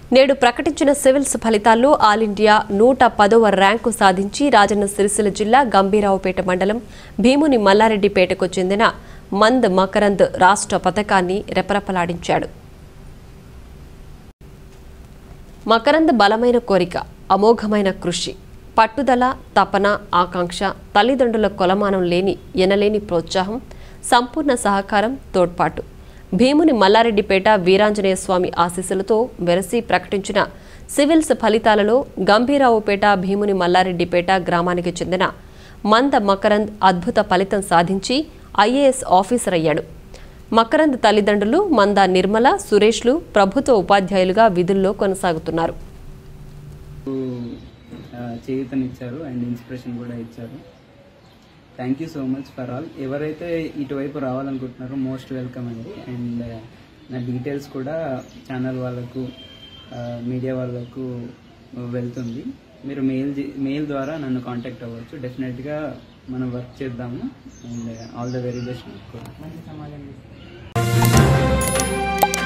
నేడు ప్రకటించిన సివిల్స్ ఫలితాల్లో ఆల్ ఇండియా నూట పదవ ర్యాంకు సాధించి రాజన్న సిరిసిల్ల జిల్లా గంభీరావుపేట మండలం భీముని మల్లారెడ్డిపేటకు చెందిన మంద్ మకరంద్ రాష్ట్ర పథకాన్ని రెపరెపలాడించాడు మకరంద్ బలమైన కోరిక అమోఘమైన కృషి పట్టుదల తపన ఆకాంక్ష తల్లిదండ్రుల కొలమానం లేని ఎనలేని ప్రోత్సాహం సంపూర్ణ సహకారం తోడ్పాటు భీముని మల్లారెడ్డిపేట వీరాంజనేయ స్వామి ఆశీస్సులతో వెరసి ప్రకటించిన సివిల్స్ ఫలితాలలో గంభీరావుపేట భీముని మల్లారెడ్డిపేట గ్రామానికి చెందిన మంద మకరంద్ అద్భుత ఫలితం సాధించి ఐఏఎస్ ఆఫీసర్ అయ్యాడు మకరంద్ తల్లిదండ్రులు మంద నిర్మల సురేష్లు ప్రభుత్వ ఉపాధ్యాయులుగా విధుల్లో కొనసాగుతున్నారు ఆ, చేయూతనిచ్చారు అండ్ ఇన్స్పిరేషన్ కూడా ఇచ్చారు thank you so much for all ఎవరైతే ఇటువైపు రావాలనుకుంటున్నారో మోస్ట్ వెల్కమ్ అండి అండ్ నా డీటెయిల్స్ కూడా ఛానల్ వాళ్ళకు మీడియా వాళ్ళకు వెళ్తుంది మీరు మెయిల్ మెయిల్ ద్వారా నన్ను కాంటాక్ట్ అవ్వచ్చు డెఫినెట్గా మనం వర్క్ చేద్దాము and all the very best మంచి సమాజం